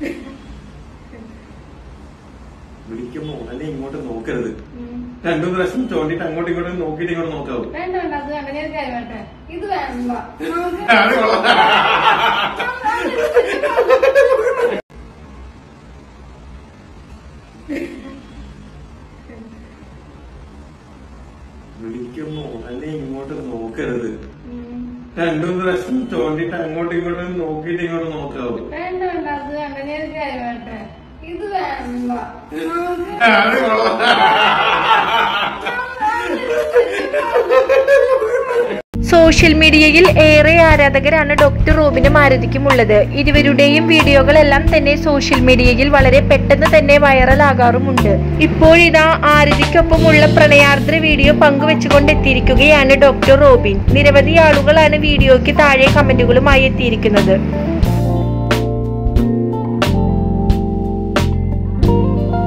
വിളിക്കുമ്പോ ഉടനെ ഇങ്ങോട്ട് നോക്കരുത് ഉം. രണ്ടു പ്രാവശ്യം ചോണ്ടിട്ട് അങ്ങോട്ടും ഇങ്ങോട്ടും നോക്കിയിട്ട് ഇങ്ങോട്ട് നോക്കാവൂ വേണ്ട വേണ്ട അത് അങ്ങനെ ഒരു കാര്യം വേണ്ട ഇത് വേണ്ട അത് കൊള്ളാം. വിളിക്കുമ്പോ ഉടനെ ഇങ്ങോട്ട് നോക്കരുത് ഉം. രണ്ടു പ്രാവശ്യം ചോണ്ടിട്ട് അങ്ങോട്ടും ഇങ്ങോട്ടും നോക്കിയിട്ട് ഇങ്ങോട്ട് നോക്കാവൂ വേണ്ട വേണ്ട അത് അങ്ങനെ ഒരു കാര്യം വേണ്ട ഇത് വേണ്ട അത് കൊള്ളാം. സോഷ്യൽ മീഡിയയിൽ ഏറെ ആരാധകരാണ് ഡോക്ടർ റോബിനും ആരതിക്കും ഉള്ളത് ഇരുവരുടെയും വീഡിയോകളെല്ലാം തന്നെ സോഷ്യൽ മീഡിയയിൽ വളരെ പെട്ടെന്ന് തന്നെ വൈറലാകാറുമുണ്ട് ഇപ്പോഴിതാ ആരതിക്കൊപ്പമുള്ള പ്രണയാർദ്ര വീഡിയോ പങ്കുവെച്ചുകൊണ്ടെത്തിയിരിക്കുകയാണ് ഡോക്ടർ റോബിൻ നിരവധി ആളുകളാണ് വീഡിയോയ്ക്ക് താഴെ കമന്റുകളുമായി എത്തിയിരിക്കുന്നത്